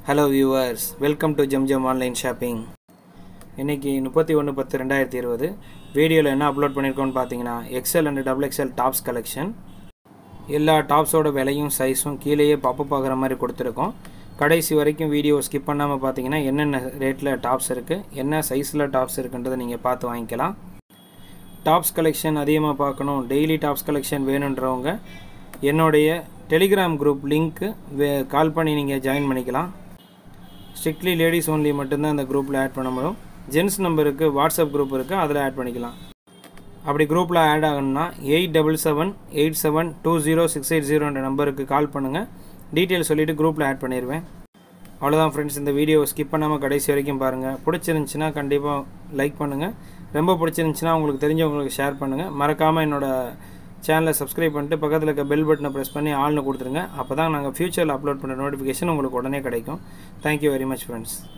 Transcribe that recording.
hello viewers welcome to Zamzam online shopping இன்றைக்கி முப்பத்தி ஒன்று பத்து ரெண்டாயிரத்தி இருபது வீடியோவில் என்ன அப்லோட் பண்ணியிருக்கோன்னு பார்த்தீங்கன்னா XL and double XL tops collection எல்லா டாப்ஸோட விலையும் சைஸும் கீழேயே பாப்பப் ஆகிற மாதிரி கொடுத்துருக்கோம் கடைசி வரைக்கும் வீடியோ ஸ்கிப் பண்ணாமல் பார்த்தீங்கன்னா என்னென்ன ரேட்டில் டாப்ஸ் இருக்குது என்ன சைஸில் டாப்ஸ் இருக்குன்றதை நீங்கள் பார்த்து வாங்கிக்கலாம் டாப்ஸ் கலெக்ஷன் அதிகமாக பார்க்கணும் டெய்லி டாப்ஸ் கலெக்ஷன் வேணுன்றவங்க என்னுடைய டெலிகிராம் குரூப் லிங்க்கு வே கால் பண்ணி நீங்கள் ஜாயின் பண்ணிக்கலாம் ஸ்ட்ரிக்ட்லி லேடிஸ் ஒன்லி மட்டும்தான் அந்த குரூப்பில் ஆட் பண்ண முடியும் ஜென்ஸ் நம்பருக்கு வாட்ஸ்அப் குரூப் இருக்குது அதில் ஆட் பண்ணிக்கலாம் அப்படி குரூப்பில் ஆட் ஆகணும்னா eight double seven eight seven two zero six eight ஜீரோன்ற நம்பருக்கு கால் பண்ணுங்கள் டீட்டெயில் சொல்லிவிட்டு குரூப்பில் ஆட் பண்ணிடுவேன் அவ்வளோதான் ஃப்ரெண்ட்ஸ் இந்த வீடியோ ஸ்கிப் பண்ணாமல் கடைசி வரைக்கும் பாருங்கள் பிடிச்சிருந்துச்சின்னா கண்டிப்பாக லைக் பண்ணுங்கள் ரொம்ப பிடிச்சிருந்துச்சின்னா உங்களுக்கு தெரிஞ்சவங்களுக்கு ஷேர் பண்ணுங்கள் மறக்காமல் என்னோடய சேனலை சப்ஸ்கிரைப் பண்ணிட்டு பக்கத்தில் இருக்க பெல் பட்டனை ப்ரெஸ் பண்ணி ஆள்னு கொடுத்துருங்க அப்போ தான் நாங்கள் ஃப்யூச்சரில் அப்லோட் பண்ணுற நோட்டிஃபிகேஷன் உங்களுக்கு உடனே கிடைக்கும் தேங்க்யூ வெரி மச் ஃப்ரெண்ட்ஸ்